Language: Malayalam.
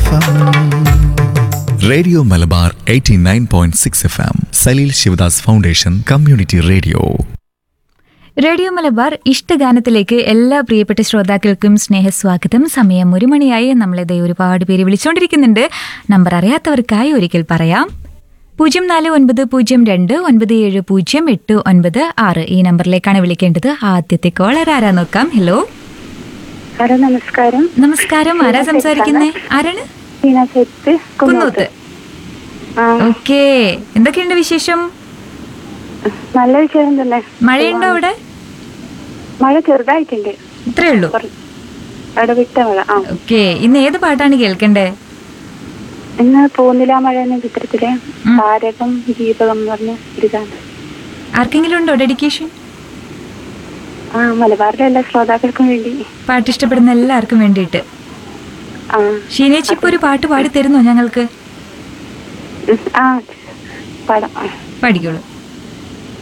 F M radio Malabar 89.6 F M Saleel Shivadas foundation community radio radio Malabar ഇഷ്ടഗാനത്തിലേക്ക് എല്ലാ പ്രിയപ്പെട്ട ശ്രോതാക്കൾക്കും സ്നേഹസ്വാഗതം സമയം ഒരു മണിയായി നമ്മളിത് ഒരുപാട് പേര് വിളിച്ചുകൊണ്ടിരിക്കുന്നുണ്ട് നമ്പർ അറിയാത്തവർക്കായി ഒരിക്കൽ പറയാം പൂജ്യം നാല് ഒൻപത് പൂജ്യം രണ്ട് ഒൻപത് ഏഴ് പൂജ്യം എട്ട് ഒൻപത് ആറ് ഈ നമ്പറിലേക്കാണ് വിളിക്കേണ്ടത് ആദ്യത്തെ കോളർ ആരാ നോക്കാം ഹലോ ഹലോ നമസ്കാരം നമസ്കാരം ആരാ സംസാരിക്കുന്നേ ആരാണ് സീന സെത്ത് കുന്നൂത്ത് ആ ഓക്കേ എന്തൊക്കെയുണ്ട് വിശേഷം നല്ല വിഷയം തന്നെ മഴയുണ്ടോ അവിടെ മഴ ചെറുതായിട്ടുണ്ട് ഇത്രേ ഉള്ളൂ കുറ- അവിടെ വിട്ട മഴ ആ ഓക്കേ ഇന്ന് ഏത് പാട്ടാണ് കേൾക്കണ്ടേ ഇന്ന് പോന്നില്ല മഴ എന്ന ചിത്രത്തിലെ താരകം ദീപകം എന്ന് പറഞ്ഞ ഒരു ഗാനം ആർക്കെങ്കിലും ഉണ്ടോ ഡെഡിക്കേഷൻ ആ മലബാറിലെ എല്ലാ ശ്രോതാക്കൾക്കും വേണ്ടി പാട്ട് ഇഷ്ടപ്പെടുന്ന എല്ലാവർക്കും വേണ്ടിയിട്ട് ആ ഷീനേച്ചി ഇപ്പൊ ഒരു പാട്ട് പാടി തരുന്നോ ഞങ്ങൾക്ക് ഉം, ആ പാടാം പാടിക്കോളൂ